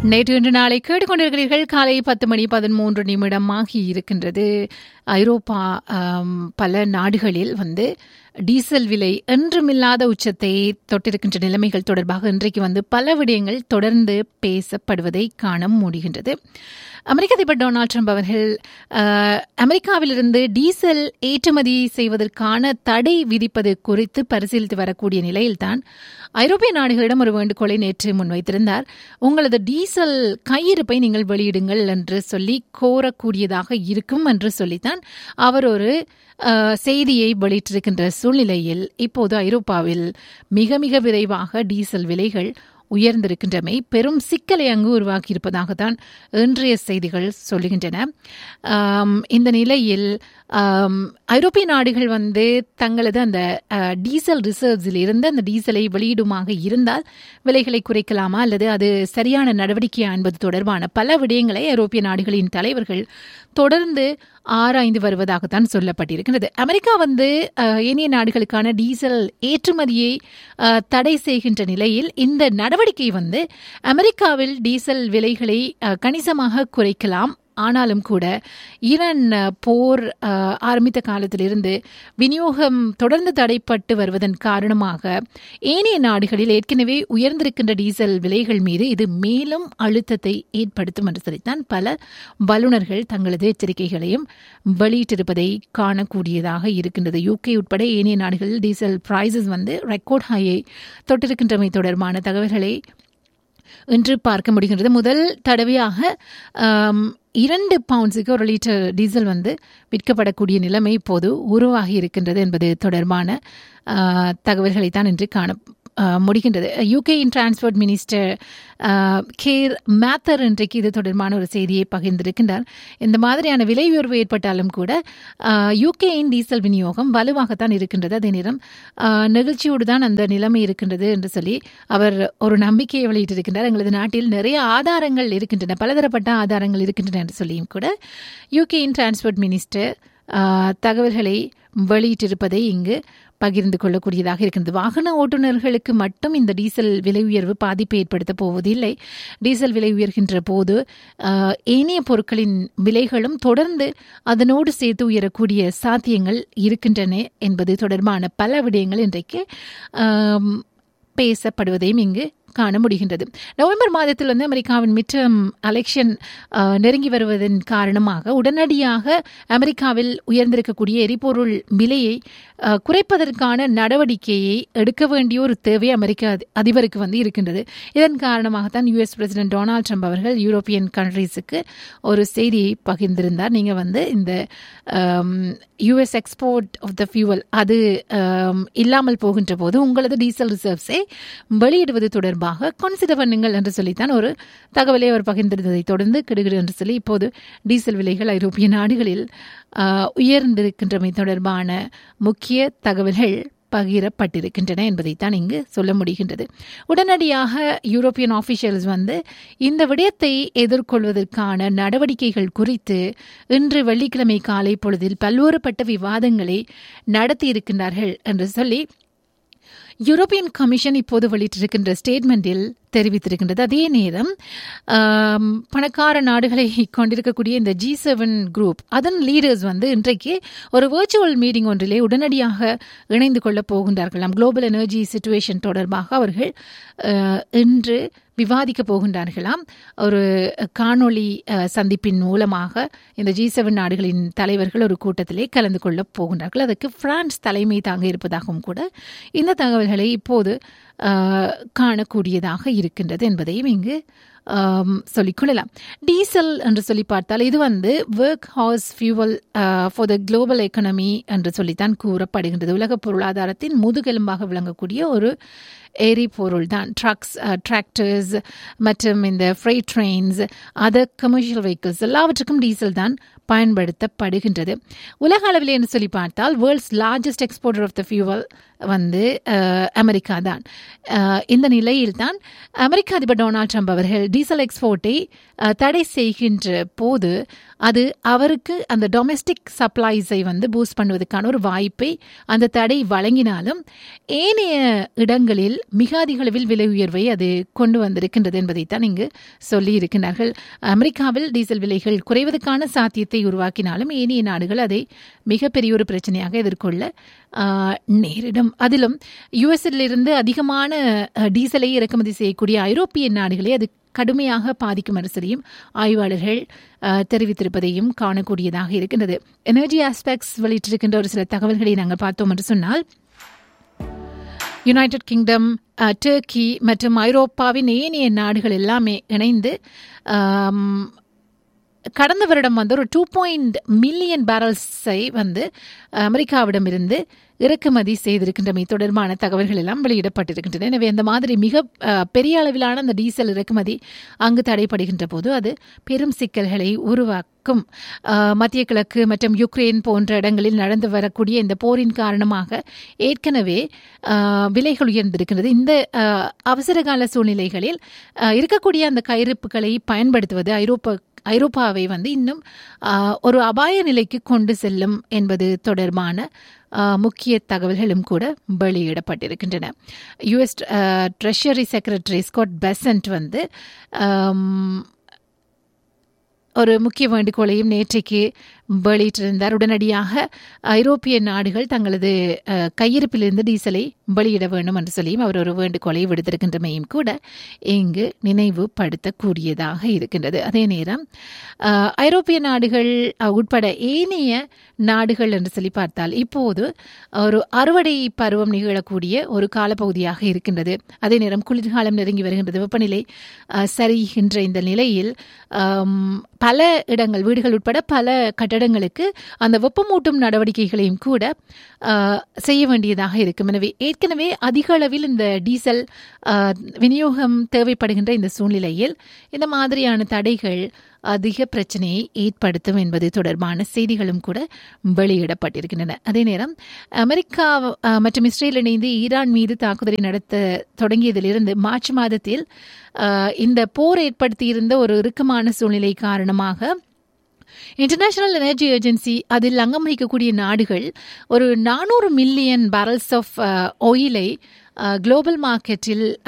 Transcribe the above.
நேற்று இன்று நாளை கேட்டுக்கொண்டிருக்கிறீர்கள் காலை பத்து மணி பதிமூன்று நிமிடம் ஆகி இருக்கின்றது ஐரோப்பா ஆம், பல நாடுகளில் வந்து டீசல் விலை என்றுமில்லாத உச்சத்தை தொட்டிருக்கின்ற நிலைமைகள் தொடர்பாக இன்றைக்கு வந்து பல விடயங்கள் தொடர்ந்து பேசப்படுவதை காண முடிகின்றது அமெரிக்க அதிபர் டொனால்ட் ட்ரம்ப் அவர்கள் அஹ், அமெரிக்காவிலிருந்து டீசல் ஏற்றுமதி செய்வதற்கான தடை விதிப்பது குறித்து பரிசீலித்து வரக்கூடிய நிலையில்தான் ஐரோப்பிய நாடுகளிடம் ஒரு வேண்டுகோளை நேற்று முன்வைத்திருந்தார் உங்களது டீசல் கையிருப்பை நீங்கள் வெளியிடுங்கள் என்று சொல்லி கோரக்கூடியதாக இருக்கும் என்று சொல்லித்தான் அவர் ஒரு அஹ், செய்தியை வெளியிட்டிருக்கின்ற சூழ்நிலையில் இப்போது ஐரோப்பாவில் மிக மிக விரைவாக டீசல் விலைகள் உயர்ந்திருக்கின்றமை பெரும் சிக்கலை அங்கு உருவாக்கியிருப்பதாகத்தான் இன்றைய செய்திகள் சொல்லுகின்றன ஆம், இந்த நிலையில் ஆம், ஐரோப்பிய நாடுகள் வந்து தங்களது அந்த அஹ், டீசல் ரிசர்வ்ஸில் இருந்து அந்த டீசலை வெளியிடுமாக இருந்தால் விலைகளை குறைக்கலாமா அல்லது அது சரியான நடவடிக்கையா என்பது தொடர்பான பல விடயங்களை ஐரோப்பிய நாடுகளின் தலைவர்கள் தொடர்ந்து ஆராய்ந்து வருவதாகத்தான் சொல்லப்பட்டிருக்கிறது அமெரிக்கா வந்து அஹ், ஏனைய நாடுகளுக்கான டீசல் ஏற்றுமதியை அஹ், தடை செய்கின்ற நிலையில் இந்த நடவடிக்கை வந்து அமெரிக்காவில் டீசல் விலைகளை அஹ், கணிசமாக குறைக்கலாம் ஆனாலும் கூட ஈரான் அஹ், போர் அஹ், ஆரம்பித்த காலத்திலிருந்து விநியோகம் தொடர்ந்து தடைப்பட்டு வருவதன் காரணமாக ஏனைய நாடுகளில் ஏற்கனவே உயர்ந்திருக்கின்ற டீசல் விலைகள் மீது இது மேலும் அழுத்தத்தை ஏற்படுத்தும் என்று சொல்லித்தான் பல வல்லுநர்கள் தங்களது எச்சரிக்கைகளையும் வெளியிட்டிருப்பதை காணக்கூடியதாக இருக்கின்றது யூகே உட்பட ஏனைய நாடுகளில் டீசல் பிரைசஸ் வந்து ரெக்கார்ட் ஹையை தொட்டிருக்கின்றமை தொடர்பான தகவல்களை இன்று பார்க்க முடிகின்றது முதல் தடவையாக ஆம், இரண்டு பவுண்ட்ஸுக்கு ஒரு லிட்டர் டீசல் வந்து விற்கப்படக்கூடிய நிலைமை இப்போது உருவாகி இருக்கின்றது என்பது தொடர்பான ஆ, தகவல்களை தான் இன்று காண ஆ, முடிகின்றது யூகேயின் டிரான்ஸ்போர்ட் மினிஸ்டர் ஆ, கேர் மேத்தர் இன்றைக்கு இது தொடர்பான ஒரு செய்தியை பகிர்ந்திருக்கின்றார் இந்த மாதிரியான விலை உயர்வு ஏற்பட்டாலும் கூட ஆ, யூகேயின் டீசல் விநியோகம் வலுவாகத்தான் இருக்கின்றது அதே நேரம் ஆ, நெகிழ்ச்சியோடு தான் அந்த நிலைமை இருக்கின்றது என்று சொல்லி அவர் ஒரு நம்பிக்கையை வெளியிட்டிருக்கின்றார் எங்களது நாட்டில் நிறைய ஆதாரங்கள் இருக்கின்றன பலதரப்பட்ட ஆதாரங்கள் இருக்கின்றன என்று சொல்லியும் கூட யூகேயின் டிரான்ஸ்போர்ட் மினிஸ்டர் ஆ, தகவல்களை வெளியிட்டிருப்பதை இங்கு பகிர்ந்து கொள்ளக்கூடியதாக இருக்கின்றது வாகன ஓட்டுநர்களுக்கு மட்டும் இந்த டீசல் விலை உயர்வு பாதிப்பை ஏற்படுத்த போவதில்லை டீசல் விலை உயர்கின்ற போது ஆஹ், ஏனைய பொருட்களின் விலைகளும் தொடர்ந்து அதனோடு சேர்த்து உயரக்கூடிய சாத்தியங்கள் இருக்கின்றன என்பது தொடர்பான பல விடயங்கள் இன்றைக்கு ஆம், பேசப்படுவதையும் இங்கு காண முடிகின்றது நவம்பர் மாதத்தில் வந்து அமெரிக்காவின் மிட்டம் எலெக்ஷன் நெருங்கி வருவதன் காரணமாக உடனடியாக அமெரிக்காவில் உயர்ந்திருக்கக்கூடிய எரிபொருள் விலையை அஹ், குறைப்பதற்கான நடவடிக்கையை எடுக்க வேண்டிய ஒரு தேவை அமெரிக்க அதி- அதிபருக்கு வந்து இருக்கின்றது இதன் காரணமாகத்தான் யுஎஸ் பிரசிடென்ட் டொனால்ட் ட்ரம்ப் அவர்கள் யூரோப்பியன் கண்ட்ரீஸுக்கு ஒரு செய்தியை பகிர்ந்திருந்தார் நீங்கள் வந்து இந்த US export of the fuel அது ஆம், இல்லாமல் போகின்ற போது உங்களது டீசல் ரிசர்வ்ஸை வெளியிடுவது தொடர்பாக கன்சிடர் பண்ணுங்கள் என்று சொல்லித்தான் ஒரு தகவலை அவர் பகிர்ந்திருந்ததை தொடர்ந்து கிடுகிடு என்று சொல்லி இப்போது டீசல் விலைகள் ஐரோப்பிய நாடுகளில் ஆ, உயர்ந்திருக்கின்றமை தொடர்பான முக்கிய தகவல்கள் பகிரப்பட்டிருக்கின்றன என்பதைத்தான் இங்கு சொல்ல முடிகின்றது உடனடியாக யூரோப்பியன் ஆஃபிஷியல்ஸ் வந்து இந்த விடயத்தை எதிர்கொள்வதற்கான நடவடிக்கைகள் குறித்து இன்று வெள்ளிக்கிழமை காலை பொழுதில் பல்வேறுபட்ட விவாதங்களை நடத்தியிருக்கின்றார்கள் என்று சொல்லி யூரோப்பியன் கமிஷன் இப்போது வெளியிட்டிருக்கின்ற ஸ்டேட்மெண்டில் தெரிவித்திருக்கின்றது அதே நேரம் ஆம், பணக்கார நாடுகளை கொண்டிருக்கக்கூடிய இந்த ஜி செவன் குரூப் அதன் லீடர்ஸ் வந்து இன்றைக்கு ஒரு வர்ச்சுவல் மீட்டிங் ஒன்றிலே உடனடியாக இணைந்து கொள்ளப் போகின்றார்களாம் குளோபல் எனர்ஜி சிச்சுவேஷன் தொடர்பாக அவர்கள் அஹ், இன்று விவாதிக்க போகின்றார்களாம் ஒரு காணொளி அஹ், சந்திப்பின் மூலமாக இந்த ஜி செவன் நாடுகளின் தலைவர்கள் ஒரு கூட்டத்திலே கலந்து கொள்ளப் போகின்றார்கள் அதற்கு பிரான்ஸ் தலைமை தாங்க இருப்பதாகவும் கூட இந்த தகவல்களை இப்போது அஹ், காணக்கூடியதாக இருக்கின்றது என்பதையும் இங்கு ஆம், சொல்லிக்கொள்ளலாம் டீசல் என்று சொல்லி பார்த்தால் இது வந்து workhorse fuel for the global economy என்று சொல்லித்தான் கூறப்படுகின்றது உலக பொருளாதாரத்தின் முதுகெலும்பாக விளங்கக்கூடிய ஒரு எரிபொருள் தான் ட்ரக்ஸ் டிராக்டர்ஸ் மற்றும் இந்த freight trains other commercial vehicles எல்லாவற்றுக்கும் டீசல் தான் பயன்படுத்தப்படுகின்றது உலக அளவில் என்று சொல்லி பார்த்தால் world's largest exporter of the fuel வந்து அஹ், அமெரிக்கா தான் அஹ், இந்த நிலையில் தான் அமெரிக்க அதிபர் டொனால்ட் ட்ரம்ப் அவர்கள் டீசல் எக்ஸ்போர்ட்டை அஹ், தடை செய்கின்ற போது அது அவருக்கு அந்த டொமெஸ்டிக் சப்ளைஸை வந்து பூஸ்ட் பண்ணுவதற்கான ஒரு வாய்ப்பை அந்த தடை வழங்கினாலும் ஏனைய இடங்களில் மிக அதிக அளவில் விலை உயர்வை அது கொண்டு வந்திருக்கின்றது என்பதைத்தான் இங்கு சொல்லி இருக்கின்றார்கள் அமெரிக்காவில் டீசல் விலைகள் குறைவதற்கான சாத்தியத்தை உருவாக்கினாலும் ஏனைய நாடுகள் அதை மிகப்பெரிய ஒரு பிரச்சனையாக எதிர்கொள்ள ஆஹ், நேரிடும் அதிலும் யுஎஸ்இலிருந்து அதிகமான அஹ், டீசலை இறக்குமதி செய்யக்கூடிய ஐரோப்பிய நாடுகளை அது கடுமையாக பாதிக்கும் அரசரையும் ஆய்வாளர்கள் அஹ், தெரிவித்திருப்பதையும் காணக்கூடியதாக இருக்கின்றது எனர்ஜி ஆஸ்பெக்ட்ஸ் வெளியிட்டிருக்கின்ற ஒரு சில தகவல்களை நாங்கள் பார்த்தோம் என்று சொன்னால் யுனைடெட் கிங்டம் அஹ், டர்க்கி மற்றும் ஐரோப்பாவின் ஏனைய நாடுகள் எல்லாமே இணைந்து ஆம், கடந்த வருடம் வந்து ஒரு டூ பாயிண்ட் மில்லியன் பேரல்ஸை வந்து அமெரிக்காவிடமிருந்து இறக்குமதி செய்திருக்கின்றமை தொடர்பான தகவல்கள் எல்லாம் வெளியிடப்பட்டிருக்கின்றன எனவே அந்த மாதிரி மிக அஹ், பெரிய அளவிலான அந்த டீசல் இறக்குமதி அங்கு தடைப்படுகின்ற போது அது பெரும் சிக்கல்களை உருவாக்கும் அஹ், மத்திய கிழக்கு மற்றும் யுக்ரைன் போன்ற இடங்களில் நடந்து வரக்கூடிய இந்த போரின் காரணமாக ஏற்கனவே அஹ், விலைகள் உயர்ந்திருக்கின்றது இந்த அஹ், அவசரகால சூழ்நிலைகளில் அஹ், இருக்கக்கூடிய அந்த கையிருப்புகளை பயன்படுத்துவது ஐரோப்பா ஐரோப்பாவை வந்து இன்னும் ஆஹ், ஒரு அபாய நிலைக்கு கொண்டு செல்லும் என்பது தொடர்பான ஆஹ், முக்கிய தகவல்களும் கூட வெளியிடப்பட்டிருக்கின்றன US treasury secretary Scott Bessent வந்து ஆம், ஒரு முக்கிய வேண்டுகோளையும் நேற்றைக்கு வெளியிட்டிருந்தார் உடனடியாக ஐரோப்பிய நாடுகள் தங்களது அஹ், கையிருப்பிலிருந்து டீசலை வெளியிட வேண்டும் என்று சொல்லியும் அவர் ஒரு வேண்டுகோளை விடுத்திருக்கின்றமையும் கூட இங்கு நினைவுபடுத்தக்கூடியதாக இருக்கின்றது அதே நேரம் அஹ், ஐரோப்பிய நாடுகள் அஹ், உட்பட ஏனைய நாடுகள் என்று சொல்லி பார்த்தால் இப்போது ஒரு அறுவடை பருவம் நிகழக்கூடிய ஒரு காலப்பகுதியாக இருக்கின்றது அதே நேரம் குளிர்காலம் நெருங்கி வருகின்றது வெப்பநிலை அஹ், சரிகின்ற இந்த நிலையில் ஆம், பல இடங்கள் வீடுகள் உட்பட பல கட்டடங்களுக்கு அந்த வெப்பமூட்டும் நடவடிக்கைகளையும் கூட ஆஹ், செய்ய வேண்டியதாக இருக்கும் எனவே ஏற்கனவே அதிக அளவில் இந்த டீசல் ஆஹ், விநியோகம் தேவைப்படுகின்ற இந்த சூழ்நிலையில் இந்த மாதிரியான தடைகள் அதிக பிரச்சனையை ஏற்படுத்தும் என்பது தொடர்பான செய்திகளும் கூட வெளியிடப்பட்டிருக்கின்றன அதே நேரம் அமெரிக்கா ஆஹ், மற்றும் இஸ்ரேல் இணைந்து ஈரான் மீது தாக்குதலை நடத்த தொடங்கியதிலிருந்து மார்ச் மாதத்தில் ஆஹ், இந்த போர் ஏற்படுத்தியிருந்த ஒரு இறுக்கமான சூழ்நிலை காரணமாக இன்டர்நேஷனல் எனர்ஜி ஏஜென்சி அதில் அங்கம் வகிக்கக்கூடிய நாடுகள் ஒரு நானூறு மில்லியன் பேரல்ஸ் ஆஃப் ஆயிலை குளோபல் மார்க்கெட்டில்